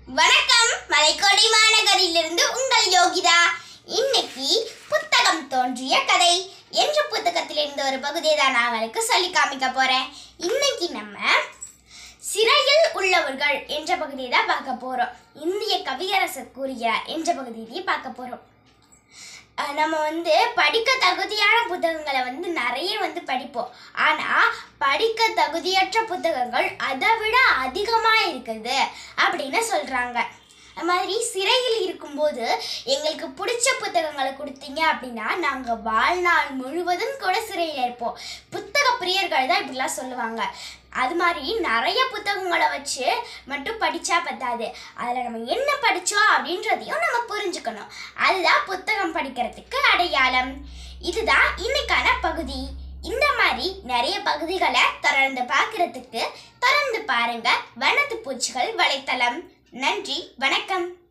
வணக்கம் மலைக்கோட்டை மாநகரிலிருந்து உங்கள் யோகிதா இன்னைக்கு புத்தகம் தோன்றிய கதை என்ற புத்தகத்திலிருந்து ஒரு பகுதியை தான் நான் உங்களுக்கு சொல்லி காமிக்க போறேன் இன்னைக்கு நம்ம சிறையில் உள்ளவர்கள் என்ற பகுதியை தான் பார்க்க போறோம் இந்திய கவியரசர் கூறுகிறார் என்ற பகுதியை பார்க்க போறோம் அஹ் நம்ம வந்து படிக்க தகுதியான புத்தகங்களை வந்து நிறைய வந்து படிப்போம் ஆனால் படிக்க தகுதியற்ற புத்தகங்கள் அதை விட அதிகமாக இருக்குது அப்படின்னு சொல்கிறாங்க அது மாதிரி சிறையில் இருக்கும்போது எங்களுக்கு பிடிச்ச புத்தகங்களை கொடுத்தீங்க அப்படின்னா நாங்கள் வாழ்நாள் முழுவதும் கூட சிறையில் இருப்போம் புத்தக பிரியர்கள் தான் இப்படிலாம் சொல்லுவாங்க அது மாதிரி நிறைய புத்தகங்களை வச்சு மட்டும் படித்தா பத்தாது அதில் நம்ம என்ன படித்தோம் அப்படின்றதையும் நம்ம புரிஞ்சுக்கணும் அதுதான் புத்தகம் படிக்கிறதுக்கு அடையாளம் இதுதான் இன்னைக்கான பகுதி இந்த மாதிரி நிறைய பகுதிகளை தொடர்ந்து பார்க்கறதுக்கு தொடர்ந்து பாருங்க வனத்து பூச்சிகள் வலைத்தளம் நன்றி வணக்கம்